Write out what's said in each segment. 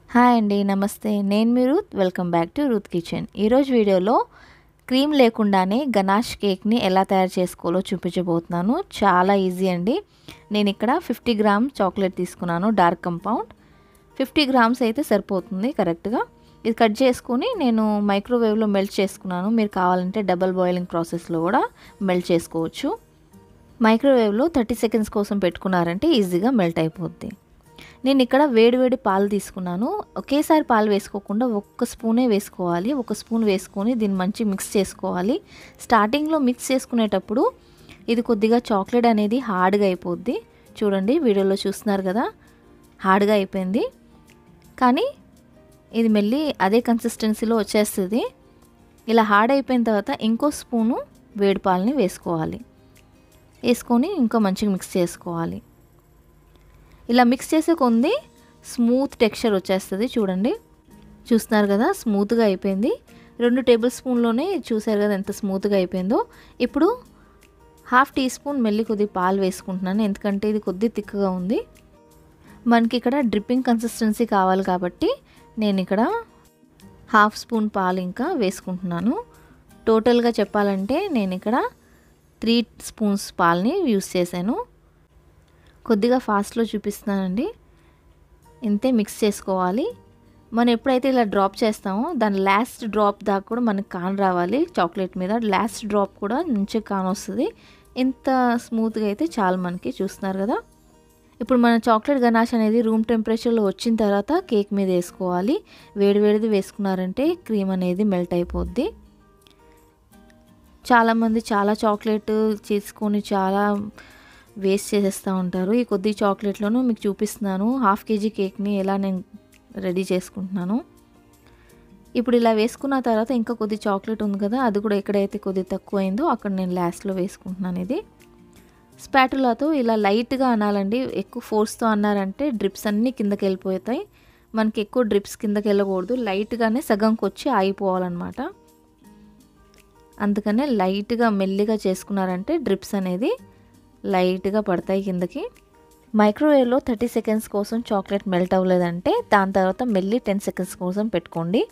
hi అండి నమస్తే నేను మీ Ruth welcome back to Ruth kitchen ఈరోజు వీడియోలో క్రీమ్ లేకుండానే గనాష్ కేక్ని ఎలా తయారు చేసుకోవాలో చూపించబోతున్నాను చాలా ఈజీ అండి నేను ఇక్కడ ఫిఫ్టీ గ్రామ్ చాక్లెట్ తీసుకున్నాను డార్క్ కంపౌండ్ ఫిఫ్టీ గ్రామ్స్ అయితే సరిపోతుంది కరెక్ట్గా ఇది కట్ చేసుకుని నేను మైక్రోవేవ్లో మెల్ట్ చేసుకున్నాను మీరు కావాలంటే డబల్ బాయిలింగ్ ప్రాసెస్లో కూడా మెల్ట్ చేసుకోవచ్చు మైక్రోవేవ్లో థర్టీ సెకండ్స్ కోసం పెట్టుకున్నారంటే ఈజీగా మెల్ట్ అయిపోద్ది నేను ఇక్కడ వేడివేడి పాలు తీసుకున్నాను ఒకేసారి పాలు వేసుకోకుండా ఒక్క స్పూనే వేసుకోవాలి ఒక స్పూన్ వేసుకొని దీన్ని మంచి మిక్స్ చేసుకోవాలి స్టార్టింగ్లో మిక్స్ చేసుకునేటప్పుడు ఇది కొద్దిగా చాక్లెట్ అనేది హార్డ్గా అయిపోద్ది చూడండి వీడియోలో చూస్తున్నారు కదా హార్డ్గా అయిపోయింది కానీ ఇది మెల్లి అదే కన్సిస్టెన్సీలో వచ్చేస్తుంది ఇలా హార్డ్ అయిపోయిన తర్వాత ఇంకో స్పూను వేడి పాలని వేసుకోవాలి వేసుకొని ఇంకా మంచిగా మిక్స్ చేసుకోవాలి ఇలా మిక్స్ చేసే కొంది స్మూత్ టెక్స్చర్ వచ్చేస్తుంది చూడండి చూస్తున్నారు కదా స్మూత్గా అయిపోయింది రెండు టేబుల్ స్పూన్లోనే చూసారు కదా ఎంత స్మూత్గా అయిపోయిందో ఇప్పుడు హాఫ్ టీ స్పూన్ మెల్లి కొద్ది పాలు వేసుకుంటున్నాను ఎందుకంటే ఇది కొద్ది తిక్కగా ఉంది మనకి ఇక్కడ డ్రిప్పింగ్ కన్సిస్టెన్సీ కావాలి కాబట్టి నేను ఇక్కడ హాఫ్ స్పూన్ పాలు ఇంకా వేసుకుంటున్నాను టోటల్గా చెప్పాలంటే నేను ఇక్కడ త్రీ స్పూన్స్ పాలని యూస్ చేశాను కొద్దిగా ఫాస్ట్లో చూపిస్తున్నానండి ఇంతే మిక్స్ చేసుకోవాలి మనం ఎప్పుడైతే ఇలా డ్రాప్ చేస్తామో దాని లాస్ట్ డ్రాప్ దాకా కూడా మనకి కాన్ రావాలి చాక్లెట్ మీద లాస్ట్ డ్రాప్ కూడా మంచిగా కాన్ వస్తుంది ఇంత స్మూత్గా అయితే చాలు మనకి చూస్తున్నారు కదా ఇప్పుడు మన చాక్లెట్ గనాష్ అనేది రూమ్ టెంపరేచర్లో వచ్చిన తర్వాత కేక్ మీద వేసుకోవాలి వేడివేడిది వేసుకున్నారంటే క్రీమ్ అనేది మెల్ట్ అయిపోద్ది చాలామంది చాలా చాక్లెట్ చేసుకొని చాలా వేస్ట్ చేసేస్తూ ఉంటారు ఈ కొద్ది చాక్లెట్లను మీకు చూపిస్తున్నాను హాఫ్ కేజీ కేక్ని ఎలా నేను రెడీ చేసుకుంటున్నాను ఇప్పుడు ఇలా వేసుకున్న తర్వాత ఇంకా కొద్ది చాక్లెట్ ఉంది కదా అది కూడా ఎక్కడైతే కొద్ది తక్కువ అయిందో అక్కడ నేను లాస్ట్లో వేసుకుంటున్నాను ఇది స్పాటులాతో ఇలా లైట్గా అనాలండి ఎక్కువ ఫోర్స్తో అన్నారంటే డ్రిప్స్ అన్నీ కిందకి వెళ్ళిపోతాయి మనకి ఎక్కువ డ్రిప్స్ కిందకి వెళ్ళకూడదు లైట్గానే సగంకి వచ్చి ఆగిపోవాలన్నమాట అందుకనే లైట్గా మెల్లిగా చేసుకున్నారంటే డ్రిప్స్ అనేది లైట్గా పడతాయి కిందకి మైక్రోవేవ్లో థర్టీ సెకండ్స్ కోసం చాక్లెట్ మెల్ట్ అవ్వలేదంటే దాని తర్వాత మెల్లి టెన్ సెకండ్స్ కోసం పెట్టుకోండి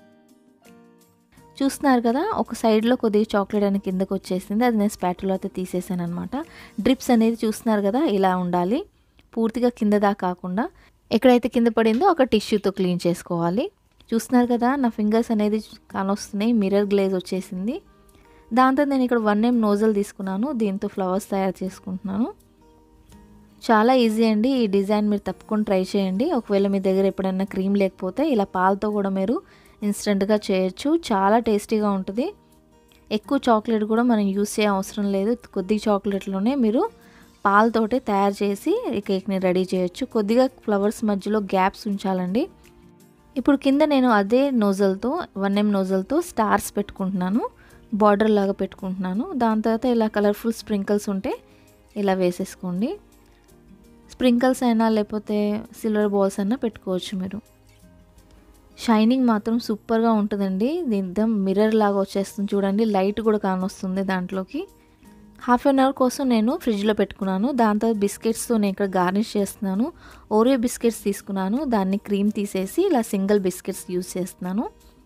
చూస్తున్నారు కదా ఒక సైడ్లో కొద్దిగా చాక్లెట్ అని కిందకు వచ్చేసింది అది నేను స్పాటులతో తీసేసాను అనమాట డ్రిప్స్ అనేది చూస్తున్నారు కదా ఇలా ఉండాలి పూర్తిగా కింద దాకా కాకుండా ఎక్కడైతే కింద పడిందో అక్కడ టిష్యూతో క్లీన్ చేసుకోవాలి చూస్తున్నారు కదా నా ఫింగర్స్ అనేది కానొస్తున్నాయి మిర్రర్ గ్లేజ్ వచ్చేసింది దాంతో నేను ఇక్కడ వన్ ఎం నోజల్ తీసుకున్నాను దీంతో ఫ్లవర్స్ తయారు చేసుకుంటున్నాను చాలా ఈజీ అండి ఈ డిజైన్ మీరు తప్పకుండా ట్రై చేయండి ఒకవేళ మీ దగ్గర ఎప్పుడైనా క్రీమ్ లేకపోతే ఇలా పాలతో కూడా మీరు ఇన్స్టెంట్గా చేయొచ్చు చాలా టేస్టీగా ఉంటుంది ఎక్కువ చాక్లెట్ కూడా మనం యూస్ చేయ అవసరం లేదు కొద్ది చాక్లెట్లోనే మీరు పాలతోటే తయారు చేసి ఈ కేక్ని రెడీ చేయొచ్చు కొద్దిగా ఫ్లవర్స్ మధ్యలో గ్యాప్స్ ఉంచాలండి ఇప్పుడు కింద నేను అదే నోజల్తో వన్ ఎం నోజల్తో స్టార్స్ పెట్టుకుంటున్నాను బార్డర్ లాగా పెట్టుకుంటున్నాను దాని తర్వాత ఇలా కలర్ఫుల్ స్ప్రింకిల్స్ ఉంటే ఇలా వేసేసుకోండి స్ప్రింకిల్స్ అయినా లేకపోతే సిల్వర్ బాల్స్ అయినా పెట్టుకోవచ్చు మీరు షైనింగ్ మాత్రం సూపర్గా ఉంటుందండి దీని మిర్రర్ లాగా వచ్చేస్తుంది చూడండి లైట్ కూడా కానొస్తుంది దాంట్లోకి హాఫ్ అన్ అవర్ కోసం నేను ఫ్రిడ్జ్లో పెట్టుకున్నాను దాంతో బిస్కెట్స్తో నేను ఇక్కడ గార్నిష్ చేస్తున్నాను ఓరియో బిస్కెట్స్ తీసుకున్నాను దాన్ని క్రీమ్ తీసేసి ఇలా సింగిల్ బిస్కెట్స్ యూస్ చేస్తున్నాను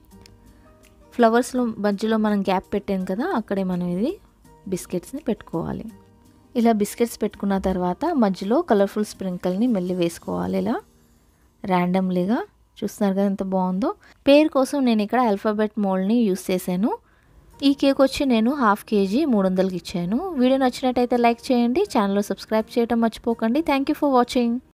ఫ్లవర్స్లో మధ్యలో మనం గ్యాప్ పెట్టాం కదా అక్కడే మనం ఇది బిస్కెట్స్ని పెట్టుకోవాలి ఇలా బిస్కెట్స్ పెట్టుకున్న తర్వాత మధ్యలో కలర్ఫుల్ స్ప్రింకిల్ని మెల్లి వేసుకోవాలి ఇలా ర్యాండమ్లీగా చూస్తున్నారు కదా ఎంత బాగుందో పేరు కోసం నేను ఇక్కడ ఆల్ఫాబెట్ మోల్డ్ని యూస్ చేశాను ఈ కేక్ వచ్చి నేను హాఫ్ కేజీ మూడు వందలకి ఇచ్చాను వీడియో నచ్చినట్టయితే లైక్ చేయండి ఛానల్లో సబ్స్క్రైబ్ చేయడం మర్చిపోకండి థ్యాంక్ యూ ఫర్ వాచింగ్